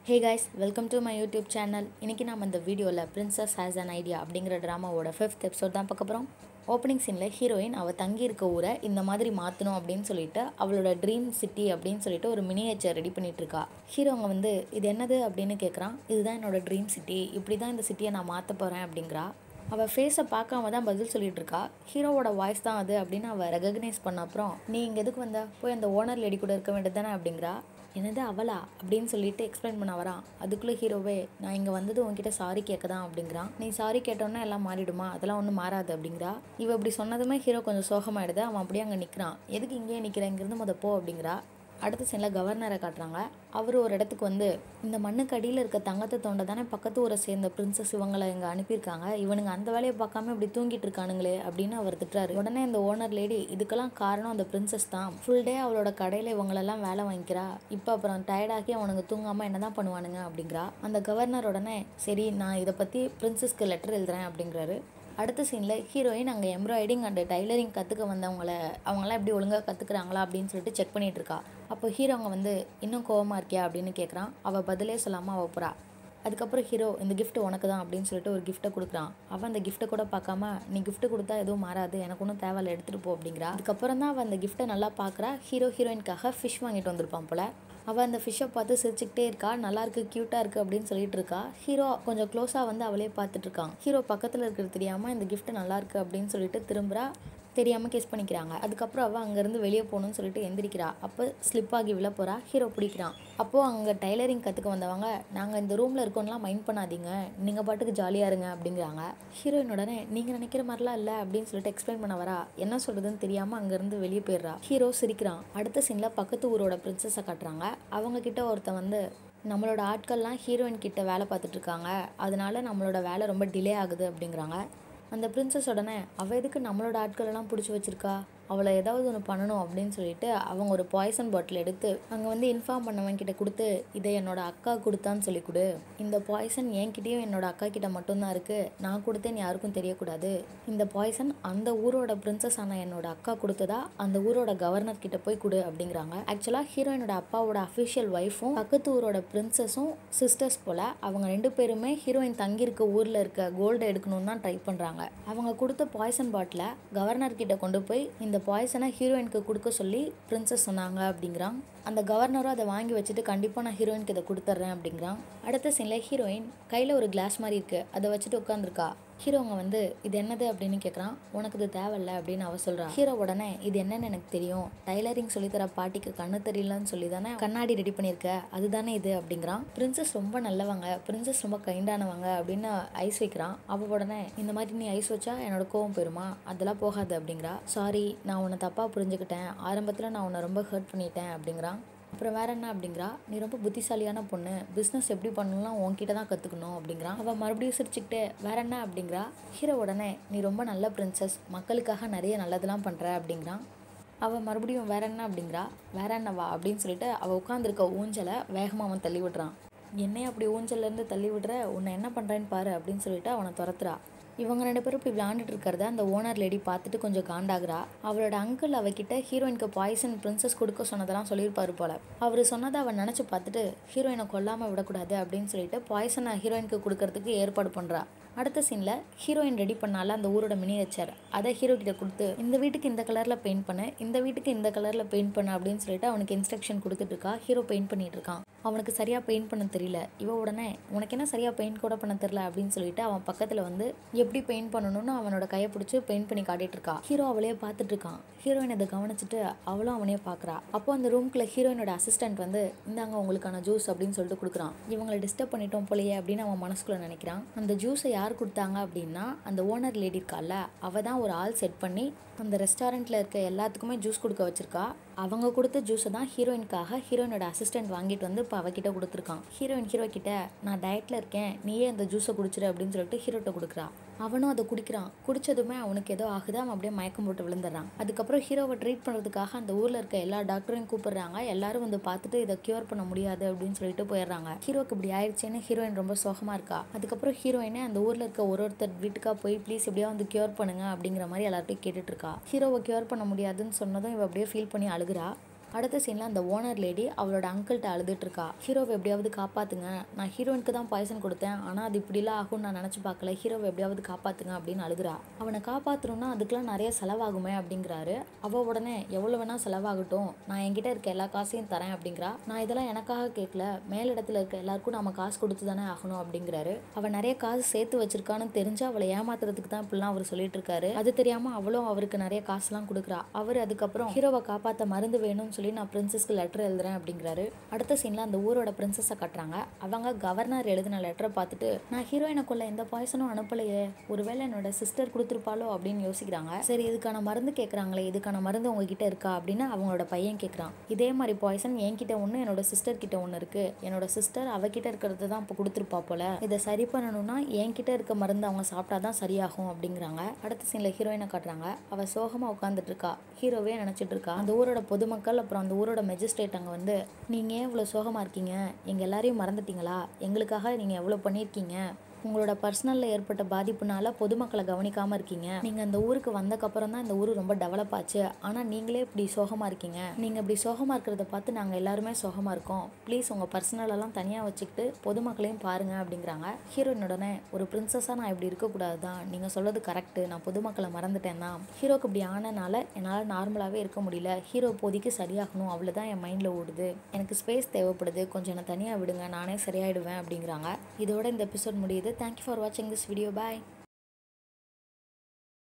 hey guys welcome to my YouTube channel இன்றைக்கி நம்ம இந்த வீடியோவில் பிரின்சஸ் ஹேஸ் அன் ஐடியா அப்படிங்கிற ட்ராமாவோட ஃபிஃப்த் எபிசோட் தான் பார்க்க போகிறோம் ஓப்பனிங் சீனில் ஹீரோயின் அவள் தங்கி இருக்க ஊரை இந்த மாதிரி மாற்றணும் அப்படின்னு சொல்லிட்டு அவளோட ட்ரீம் சிட்டி அப்படின்னு சொல்லிட்டு ஒரு மினியேச்சர் ரெடி பண்ணிட்டு இருக்கா ஹீரோ அவங்க வந்து இது என்னது அப்படின்னு கேட்குறான் இதுதான் என்னோட ட்ரீம் சிட்டி இப்படி தான் இந்த சிட்டியை நான் மாற்ற போகிறேன் அப்படிங்கிறா அவள் ஃபேஸை பார்க்காம தான் பதில் சொல்லிட்டு இருக்கா ஹீரோவோட வாய்ஸ் தான் அது அப்படின்னு அவள் ரெகக்னைஸ் பண்ண அப்புறம் நீ இங்கே எதுக்கு வந்தா போய் அந்த ஓனர் லேடி கூட இருக்க வேண்டியது தானே அப்படிங்கிறா என்னது அவளா அப்படின்னு சொல்லிட்டு எக்ஸ்பிளைன் பண்ண வரான் அதுக்குள்ளே ஹீரோவே நான் இங்கே வந்தது உன்கிட்ட சாரி கேட்க தான் அப்படிங்கிறான் நீ சாரி கேட்டோன்னே எல்லாம் மாறிடுமா அதெல்லாம் ஒன்றும் மாறாது அப்படிங்கிறா இவ இப்படி சொன்னதுமே ஹீரோ கொஞ்சம் சோகமாயிடுது அவன் அப்படியே அங்கே நிற்கிறான் எதுக்கு இங்கேயே நிற்கிறேன் இங்கேருந்து முத போ அப்படிங்கிறா அடுத்த சீனில் கவர்னரை காட்டுறாங்க அவர் ஒரு இடத்துக்கு வந்து இந்த மண்ணுக்கு அடியில் இருக்க தங்கத்தை தோண்ட தானே பக்கத்து ஊரை சேர்ந்த பிரின்சஸ் இவங்களை இங்கே அனுப்பியிருக்காங்க இவனுங்க அந்த வேலையை பார்க்காம இப்படி தூங்கிட்டு இருக்கானுங்களே அப்படின்னு அவர் திட்டுறாரு உடனே இந்த ஓனர் லேடி இதுக்கெல்லாம் காரணம் அந்த பிரின்சஸ் தான் ஃபுல் டே அவளோட கடையில் இவங்களெல்லாம் வேலை வாங்கிக்கிறா இப்போ அப்புறம் டயர்டாகி அவனுங்க தூங்காமல் என்ன தான் பண்ணுவானுங்க அப்படிங்கிறா அந்த கவர்னர் உடனே சரி நான் இதை பற்றி பிரின்சஸ்க்கு லெட்டர் எழுதுறேன் அப்படிங்கிறாரு அடுத்த சீனில் ஹீரோயின் அங்கே எம்ப்ராய்டிங் அண்ட் டைலரிங் கற்றுக்க வந்தவங்கள அவங்களாம் எப்படி ஒழுங்காக கற்றுக்குறாங்களா அப்படின்னு சொல்லிட்டு செக் பண்ணிட்டு இருக்கா அப்போ ஹீரோங்க வந்து இன்னும் கோவமாக இருக்கியா அப்படின்னு கேட்குறான் அவள் பதிலே சொல்லாமல் அவள் போகிறா அதுக்கப்புறம் ஹீரோ இந்த gift உனக்கு தான் அப்படின்னு சொல்லிட்டு ஒரு கிஃப்ட்டை கொடுக்குறான் அவன் அந்த கிஃப்ட்டை கூட பார்க்காம நீ gift கொடுத்தா எதுவும் மாறாது எனக்கு ஒன்றும் தேவையில்ல எடுத்துகிட்டு போ அப்படிங்கிறா அதுக்கப்புறம் தான் அவன் அந்த கிஃப்ட்டை நல்லா பார்க்குறா ஹீரோ ஹீரோயின்காக ஃபிஷ் வாங்கிட்டு வந்திருப்பான் போல அவள் அந்த ஃபிஷ்ஷை பார்த்து சிரிச்சுக்கிட்டே இருக்கா நல்லா இருக்கு க்யூட்டாக இருக்குது அப்படின்னு சொல்லிட்டு இருக்கா ஹீரோ கொஞ்சம் க்ளோஸாக வந்து அவளே பார்த்துட்டு இருக்கான் ஹீரோ பக்கத்தில் இருக்கிறது தெரியாமல் இந்த gift நல்லா இருக்கு அப்படின்னு சொல்லிட்டு திரும்புறா தெரியாமல் கிஸ் பண்ணிக்கிறாங்க அதுக்கப்புறம் அவள் அங்கேருந்து வெளியே போகணும்னு சொல்லிட்டு எந்திரிக்கிறா அப்போ ஸ்லிப் ஆகி விழ போகிறா ஹீரோ பிடிக்கிறான் அப்போது அங்கே டைலரிங் கற்றுக்க வந்தவங்க நாங்கள் இந்த ரூமில் இருக்கோம்லாம் மைண்ட் பண்ணாதீங்க நீங்கள் பாட்டுக்கு ஜாலியாக இருங்க அப்படிங்கிறாங்க ஹீரோயின் உடனே நீங்கள் நினைக்கிற மாதிரிலாம் இல்லை அப்படின்னு சொல்லிட்டு எக்ஸ்பிளைன் பண்ண வரா என்ன சொல்கிறதுன்னு தெரியாமல் அங்கேருந்து வெளியே போயிடுறா ஹீரோ சிரிக்கிறான் அடுத்த சீனில் பக்கத்து ஊரோட பிரின்சஸை காட்டுறாங்க அவங்க கிட்ட ஒருத்தன் வந்து நம்மளோட ஆட்கள்லாம் ஹீரோயின் கிட்ட வேலை பார்த்துட்டு இருக்காங்க அதனால நம்மளோட வேலை ரொம்ப டிலே ஆகுது அப்படிங்கிறாங்க அந்த பிரின்சஸ் உடனே அவள் எதுக்கு நம்மளோட ஆட்கள் எல்லாம் பிடிச்சி வச்சிருக்கா அவளை ஏதாவது ஒன்று பண்ணணும் அப்படின்னு சொல்லிட்டு அவங்க ஒரு பாய்சன் பாட்டில் எடுத்து அங்கே வந்து இன்ஃபார்ம் பண்ணவன் கிட்ட கொடுத்து இதை என்னோட அக்கா கொடுத்தான்னு சொல்லி கொடு இந்த பாய்சன் என்கிட்டயும் என்னோட அக்கா கிட்ட மட்டும்தான் இருக்கு நான் கொடுத்தேன்னு யாருக்கும் தெரியக்கூடாது இந்த பாய்சன் அந்த ஊரோட பிரின்சஸ் ஆன என்னோட அக்கா கொடுத்ததா அந்த ஊரோட கவர்னர் கிட்ட போய் கொடு அப்படிங்கிறாங்க ஆக்சுவலாக ஹீரோயினோட அப்பாவோட அஃபிஷியல் ஒய்ஃபும் பக்கத்து ஊரோட பிரின்சஸும் சிஸ்டர்ஸ் போல அவங்க ரெண்டு பேருமே ஹீரோயின் தங்கியிருக்க ஊரில் இருக்க கோல்டு எடுக்கணும்னு தான் ட்ரை பண்ணுறாங்க அவங்க கொடுத்த பாய்சன் பாட்டிலை கவர்னர் கிட்ட கொண்டு போய் இந்த பாய்சனை ஹீரோயினுக்கு கொடுக்க சொல்லி பிரின்சஸ் சொன்னாங்க அப்படிங்கிறான் அந்த கவர்னரும் அதை வாங்கி வச்சுட்டு கண்டிப்பாக நான் ஹீரோயினுக்கு இதை கொடுத்துட்றேன் அப்படிங்கிறான் அடுத்த சீனில் ஹீரோயின் கையில் ஒரு கிளாஸ் மாதிரி இருக்குது அதை வச்சுட்டு உட்காந்துருக்கா ஹீரோங்க வந்து இது என்னது அப்படின்னு கேட்குறான் உனக்கு இது தேவையில்ல அப்படின்னு அவ சொல்றா ஹீரோ உடனே இது என்னன்னு எனக்கு தெரியும் டைலரிங் சொல்லித்தர பாட்டிக்கு கண்ணு தெரியலன்னு சொல்லி தானே கண்ணாடி ரெடி பண்ணியிருக்க அதுதானே இது அப்படிங்கிறான் பிரின்சஸ் ரொம்ப நல்லவங்க பிரின்சஸ் ரொம்ப கைண்டானவங்க அப்படின்னு ஐஸ் வைக்கிறான் அவ உடனே இந்த மாதிரி நீ ஐஸ் வச்சா என்னோட கோவம் போயிருமா அதெல்லாம் போகாது அப்படிங்கிறா சாரி நான் உன்னை தப்பாக புரிஞ்சுக்கிட்டேன் ஆரம்பத்தில் நான் உன்னை ரொம்ப ஹர்ட் பண்ணிட்டேன் அப்படிங்கிறான் அப்புறம் வேற என்ன அப்படிங்கிறா நீ ரொம்ப புத்திசாலியான பொண்ணு பிஸ்னஸ் எப்படி பண்ணலாம் உன்கிட்ட தான் கற்றுக்கணும் அப்படிங்கிறான் அவள் மறுபடியும் சிரிச்சுக்கிட்டு வேற என்ன அப்படிங்கிறா ஹீரோ உடனே நீ ரொம்ப நல்ல பிரின்சஸ் மக்களுக்காக நிறைய நல்லதெல்லாம் பண்ணுற அப்படிங்கிறான் அவள் மறுபடியும் வேற என்ன அப்படிங்கிறா வேற என்னவா அப்படின்னு சொல்லிட்டு அவள் உட்காந்துருக்க ஊஞ்சலை வேகமாக அவன் தள்ளி விடுறான் என்னைய அப்படி ஊஞ்சல்லேருந்து தள்ளி விடுற உன்னை என்ன பண்ணுறேன்னு பாரு அப்படின்னு சொல்லிட்டு அவனை துரத்துறா இவங்க ரெண்டு பேரும் இப்படி விளையாண்டுட்டு இருக்கிறத அந்த ஓனர் லேடி பார்த்துட்டு கொஞ்சம் காண்டாகிறா அவளோட அங்கிள் அவகிட்ட ஹீரோயினுக்கு பாய்சன் பிரின்சஸ் கொடுக்க சொன்னதெல்லாம் சொல்லியிருப்பாரு போல அவர் சொன்னதை அவன் நினச்சி பார்த்துட்டு ஹீரோயினை கொல்லாமல் விடக்கூடாது அப்படின்னு சொல்லிட்டு பாய்சனை ஹீரோயினுக்கு கொடுக்கறதுக்கு ஏற்பாடு பண்ணுறா அடுத்த சீனில் ஹீரோயின் ரெடி பண்ணால அந்த ஊரோட மினியேச்சர் அதை ஹீரோ கிட்ட கொடுத்து இந்த வீட்டுக்கு இந்த கலரில் பெயிண்ட் பண்ணு இந்த வீட்டுக்கு இந்த கலரில் பெயிண்ட் பண்ணு அப்படின்னு சொல்லிட்டு அவனுக்கு இன்ஸ்ட்ரக்ஷன் கொடுத்துட்டு இருக்கா ஹீரோ பெயிண்ட் பண்ணிட்டு இருக்கான் அவனுக்கு சரியாக பெயிண்ட் பண்ண தெரியல இவ உடனே உனக்கு என்ன சரியாக பெயிண்ட் கூட பண்ண தெரியல அப்படின்னு சொல்லிட்டு அவன் பக்கத்தில் வந்து எப்படி பெயிண்ட் பண்ணணும்னு அவனோட கையை பிடிச்சி பெயிண்ட் பண்ணி காட்டிட்டு இருக்கா ஹீரோ அவளையே பார்த்துட்டு இருக்கான் ஹீரோயின் அதை கவனிச்சுட்டு அவளும் அவனையே பார்க்குறா அப்போ அந்த ரூம்குள்ள ஹீரோயினோட அசிஸ்டன்ட் வந்து இந்தாங்க உங்களுக்கான ஜூஸ் அப்படின்னு சொல்லிட்டு கொடுக்குறான் இவங்களை டிஸ்டர்ப் பண்ணிட்டோம் போலயே அப்படின்னு அவன் மனசுக்குள்ள நினைக்கிறான் அந்த ஜூஸை யார் கொடுத்தாங்க அப்படின்னா அந்த ஓனர் லேடி இருக்கால அவ தான் ஒரு ஆள் செட் பண்ணி அந்த ரெஸ்டாரண்ட்டில் இருக்க எல்லாத்துக்குமே ஜூஸ் கொடுக்க வச்சிருக்கா அவங்க கொடுத்த ஜூஸை தான் ஹீரோயினுக்காக ஹீரோயினோட அசிஸ்டன்ட் வாங்கிட்டு வந்து இப்போ அவகிட்ட கொடுத்துருக்கான் ஹீரோயின் ஹீரோ கிட்ட நான் டயட்டில் இருக்கேன் நீயே அந்த ஜூஸை குடிச்சிரு அப்படின்னு சொல்லிட்டு ஹீரோட்ட கொடுக்குறா அவனும் அதை குடிக்கிறான் குடிச்சதுமே அவனுக்கு ஏதோ ஆகுது அவன் அப்படியே மயக்கம் போட்டு விழுந்துடுறான் அதுக்கப்புறம் ஹீரோவை ட்ரீட் பண்ணுறதுக்காக அந்த ஊரில் இருக்க எல்லா டாக்டரையும் கூப்பிடுறாங்க எல்லாரும் வந்து பார்த்துட்டு இதை க்யூர் பண்ண முடியாது அப்படின்னு சொல்லிட்டு போயிடுறாங்க ஹீரோக்கு இப்படி ஆயிடுச்சேன்னு ஹீரோயின் ரொம்ப சோகமாக இருக்கா அதுக்கப்புறம் ஹீரோயினே அந்த ஊரில் இருக்க ஒரு ஒருத்தர் வீட்டுக்கா போய் ப்ளீஸ் எப்படியா வந்து க்யூர் பண்ணுங்க அப்படிங்கிற மாதிரி எல்லார்ட்டையும் கேட்டுட்டு இருக்கா ஹீரோவை க்யூர் பண்ண முடியாதுன்னு சொன்னதும் இவ அப்படியே ஃபீல் பண்ணி அழுகுறா அடுத்த சீனில் அந்த ஓனர் லேடி அவளோட அங்கிள்கிட்ட அழுதுட்டு இருக்கா ஹீரோவை எப்படியாவது காப்பாத்துங்க நான் ஹீரோயினுக்கு தான் பாய்சன் கொடுத்தேன் ஆனால் அது இப்படிலாம் ஆகும்னு நான் நினச்சி பார்க்கல ஹீரோவை எப்படியாவது காப்பாத்துங்க அப்படின்னு அழுகுறா அவனை காப்பாற்றணும்னா அதுக்கெல்லாம் நிறைய செலவாகுமே அப்படிங்கிறாரு அவ உடனே எவ்வளோ வேணால் செலவாகட்டும் நான் என்கிட்ட இருக்க எல்லா காசையும் தரேன் அப்படிங்கிறா நான் இதெல்லாம் எனக்காக கேட்கல மேலிடத்துல இருக்க எல்லாருக்கும் நம்ம காசு கொடுத்து தானே ஆகணும் அப்படிங்கிறாரு அவள் நிறைய காசு சேர்த்து வச்சிருக்கான்னு தெரிஞ்சு அவளை ஏமாத்துறதுக்கு தான் இப்படிலாம் அவர் சொல்லிட்டு இருக்காரு அது தெரியாம அவளும் அவருக்கு நிறைய காசுலாம் கொடுக்குறா அவர் அதுக்கப்புறம் ஹீரோவை காப்பாற்ற மருந்து வேணும்னு சொல்லி நான் பிரின்சஸ்க்கு லெட்டர் எழுதுறேன் அப்படிங்கிறாரு அடுத்த சீன்ல அந்த ஊரோட பிரின்சஸை கட்டுறாங்க அவங்க கவர்னர் எழுதின லெட்டரை பார்த்துட்டு நான் ஹீரோயினுக்குள்ள எந்த பாய்சனும் அனுப்பலையே ஒருவேளை என்னோட சிஸ்டர் கொடுத்துருப்பாளோ அப்படின்னு யோசிக்கிறாங்க சரி இதுக்கான மருந்து கேட்குறாங்களே இதுக்கான மருந்து உங்ககிட்ட இருக்கா அப்படின்னு அவங்களோட பையன் கேட்குறான் இதே மாதிரி பாய்சன் என்கிட்ட ஒன்று என்னோட சிஸ்டர் கிட்ட ஒன்று இருக்கு என்னோட சிஸ்டர் அவகிட்ட இருக்கிறது தான் இப்போ கொடுத்துருப்பா போல இதை சரி பண்ணணும்னா என்கிட்ட இருக்க மருந்து அவங்க சாப்பிட்டா தான் சரியாகும் அப்படிங்கிறாங்க அடுத்த சீனில் ஹீரோயினை காட்டுறாங்க அவள் சோகமாக உட்காந்துட்டு இருக்கா ஹீரோவே நினச்சிட்டு இருக்கா அந்த ஊரோட பொதுமக்கள் அப்புறம் அந்த ஊரோட மெஜிஸ்ட்ரேட் அங்கே வந்து நீங்கள் ஏன் இவ்வளோ சோகமாக இருக்கீங்க எங்கள் எல்லாரையும் மறந்துட்டீங்களா எங்களுக்காக நீங்கள் எவ்வளோ பண்ணியிருக்கீங்க உங்களோட பர்சனலில் ஏற்பட்ட பாதிப்புனால பொதுமக்களை கவனிக்காமல் இருக்கீங்க நீங்கள் அந்த ஊருக்கு வந்தக்கப்புறம் தான் இந்த ஊர் ரொம்ப டெவலப் ஆச்சு ஆனால் நீங்களே இப்படி சோகமாக இருக்கீங்க நீங்கள் இப்படி சோகமாக இருக்கிறத பார்த்து நாங்கள் எல்லாருமே சோகமாக இருக்கோம் ப்ளீஸ் உங்கள் பர்சனலெல்லாம் தனியாக வச்சுக்கிட்டு பொதுமக்களையும் பாருங்க அப்படிங்கிறாங்க ஹீரோயின் உடனே ஒரு பிரின்சஸாக நான் இப்படி இருக்கக்கூடாது தான் நீங்கள் சொல்றது கரெக்டு நான் பொதுமக்களை மறந்துட்டேன் தான் ஹீரோக்கு இப்படி ஆனனால என்னால் நார்மலாகவே இருக்க முடியல ஹீரோ இப்போதைக்கு சரியாகணும் அவ்வளோதான் என் மைண்டில் ஓடுது எனக்கு ஸ்பேஸ் தேவைப்படுது கொஞ்சம் என்னை தனியாக விடுங்க நானே சரியாயிடுவேன் அப்படிங்கிறாங்க இதோட இந்த எபிசோட் முடியுது தேங்க்யூ ஃபார் வாட்சிங் திஸ் வீடியோ பாய்